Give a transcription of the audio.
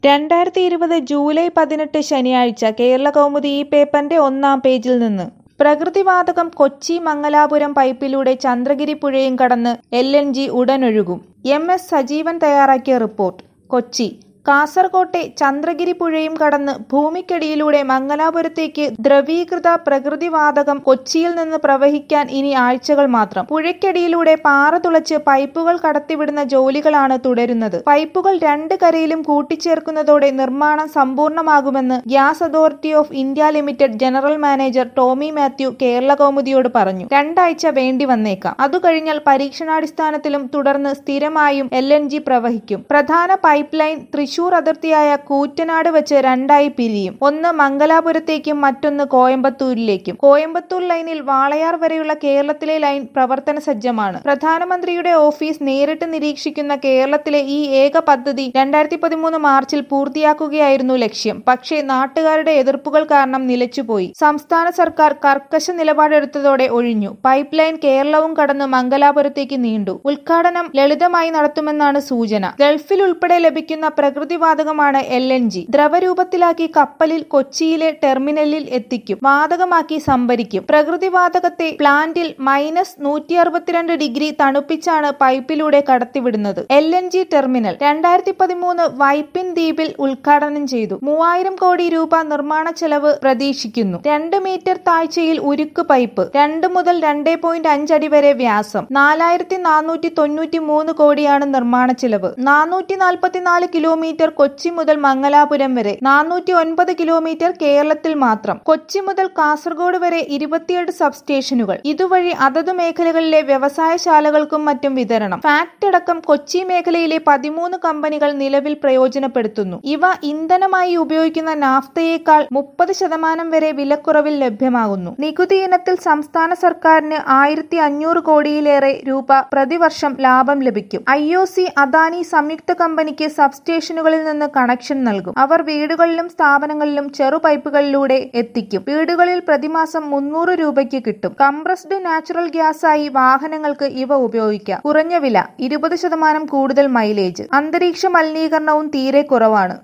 രണ്ടായിരത്തി ഇരുപത് ജൂലൈ പതിനെട്ട് ശനിയാഴ്ച കേരളകൗമുദി ഈ പേപ്പറിന്റെ ഒന്നാം പേജിൽ നിന്ന് പ്രകൃതിവാതകം കൊച്ചി മംഗലാപുരം പൈപ്പിലൂടെ ചന്ദ്രഗിരി പുഴയും കടന്ന് എൽ എൻ ജി ഉടനൊഴുകും എം എസ് സജീവൻ തയ്യാറാക്കിയ റിപ്പോർട്ട് കൊച്ചി കാസർകോട്ടെ ചന്ദ്രഗിരി പുഴയും കടന്ന് ഭൂമിക്കടിയിലൂടെ മംഗലാപുരത്തേക്ക് ദ്രവീകൃത പ്രകൃതിവാതകം കൊച്ചിയിൽ നിന്ന് പ്രവഹിക്കാൻ ഇനി ആഴ്ചകൾ മാത്രം പുഴയ്ക്കടിയിലൂടെ പാറ തുളച്ച് പൈപ്പുകൾ കടത്തിവിടുന്ന ജോലികളാണ് തുടരുന്നത് പൈപ്പുകൾ രണ്ട് കരയിലും കൂട്ടിച്ചേർക്കുന്നതോടെ നിർമ്മാണം സമ്പൂർണ്ണമാകുമെന്ന് gas authority of India limited general manager Tomy Mathew Kerala കൗമുദിയോട് പറഞ്ഞു രണ്ടാഴ്ച വേണ്ടി വന്നേക്കാം അത് കഴിഞ്ഞാൽ പരീക്ഷണാടിസ്ഥാനത്തിലും തുടർന്ന് സ്ഥിരമായും എൽ എൻ ജി പ്രവഹിക്കും പ്രധാന പൈപ്പ് ലൈൻ തൃശൂർ അതിർത്തിയായ കൂറ്റനാട് വെച്ച് രണ്ടായി പിരിയും ഒന്ന് മംഗലാപുരത്തേക്കും മറ്റൊന്ന് കോയമ്പത്തൂരിലേക്കും കോയമ്പത്തൂർ ലൈനിൽ വാളയാർ വരെയുള്ള കേരളത്തിലെ ലൈൻ പ്രവർത്തന സജ്ജമാണ് പ്രധാനമന്ത്രിയുടെ ഓഫീസ് നേരിട്ട് നിരീക്ഷിക്കുന്ന കേരളത്തിലെ ഈ ഏക പദ്ധതി രണ്ടായിരത്തി പതിമൂന്ന് മാർച്ചിൽ പൂർത്തിയാക്കുകയായിരുന്നു ലക്ഷ്യം പക്ഷേ നാട്ടുകാരുടെ എതിർപ്പുകൾ കാരണം നിലച്ചുപോയി സംസ്ഥാന സർക്കാർ കർക്കശ നിലപാടെടുത്തതോടെ ഒഴിഞ്ഞു പൈപ്പ് ലൈൻ കേരളവും കടന്ന് മംഗലാപുരത്തേക്ക് നീണ്ടു ഉദ്ഘാടനം ലളിതമായി നടത്തുമെന്നാണ് സൂചന ഗൾഫിൽ ഉൾപ്പെടെ ലഭിക്കുന്ന പ്രകൃതിവാതകമാണ് എൽ എൻ ജി ദ്രവരൂപത്തിലാക്കി കപ്പലിൽ കൊച്ചിയിലെ ടെർമിനലിൽ എത്തിക്കും വാതകമാക്കി സംഭരിക്കും പ്രകൃതിവാതകത്തെ പ്ലാന്റിൽ മൈനസ് നൂറ്റി അറുപത്തിരണ്ട് ഡിഗ്രി തണുപ്പിച്ചാണ് പൈപ്പിലൂടെ കടത്തിവിടുന്നത് എൽ എൻ ജി ടെർമിനൽ രണ്ടായിരത്തി പതിമൂന്ന് വൈപ്പിൻ ദ്വീപിൽ ഉദ്ഘാടനം ചെയ്തു മൂവായിരം കോടി രൂപ നിർമ്മാണ ചെലവ് പ്രതീക്ഷിക്കുന്നു രണ്ട് മീറ്റർ താഴ്ചയിൽ ഉരുക്ക് പൈപ്പ് രണ്ട് മുതൽ രണ്ട് പോയിന്റ് അഞ്ചടി വരെ വ്യാസം നാലായിരത്തി നാനൂറ്റി തൊണ്ണൂറ്റി മൂന്ന് കോടിയാണ് നിർമ്മാണ ചെലവ് നാനൂറ്റി നാൽപ്പത്തിനാല് കിലോമീറ്റർ കൊച്ചി മുതൽ മംഗലാപുരം വരെ നാനൂറ്റി ഒൻപത് കിലോമീറ്റർ കേരളത്തിൽ മാത്രം കൊച്ചി മുതൽ കാസർഗോഡ് വരെ ഇരുപത്തിയേഴ് സബ്സ്റ്റേഷനുകൾ ഇതുവഴി അതത് മേഖലകളിലെ വ്യവസായശാലകൾക്കും മറ്റും വിതരണം ഫാക്ട് അടക്കം കൊച്ചി മേഖലയിലെ പതിമൂന്ന് കമ്പനികൾ നിലവിൽ പ്രയോജനപ്പെടുത്തുന്നു ഇവ ഇന്ധനമായി ഉപയോഗിക്കുന്ന നാഫ്തയേക്കാൾ മുപ്പത് ശതമാനം വരെ വിലക്കുറവിൽ ലഭ്യമാകുന്നു നികുതി ഇനത്തിൽ സംസ്ഥാന സർക്കാരിന് ആയിരത്തി അഞ്ഞൂറ് കോടിയിലേറെ രൂപ പ്രതിവർഷം ലാഭം ലഭിക്കും ഐ ഒ സി അദാനി സംയുക്ത കമ്പനിക്ക് സബ്സ്റ്റേഷനുകളിൽ നിന്ന് കണക്ഷൻ നൽകും അവർ വീടുകളിലും സ്ഥാപനങ്ങളിലും ചെറു പൈപ്പുകളിലൂടെ എത്തിക്കും വീടുകളിൽ പ്രതിമാസം മുന്നൂറ് രൂപയ്ക്ക് കിട്ടും കംപ്രസ്ഡ് നാച്ചുറൽ ഗ്യാസായി വാഹനങ്ങൾക്ക് ഇവ ഉപയോഗിക്കാം കുറഞ്ഞ വില ഇരുപത് ശതമാനം കൂടുതൽ മൈലേജ് അന്തരീക്ഷ മലിനീകരണവും തീരെ കുറവാണ്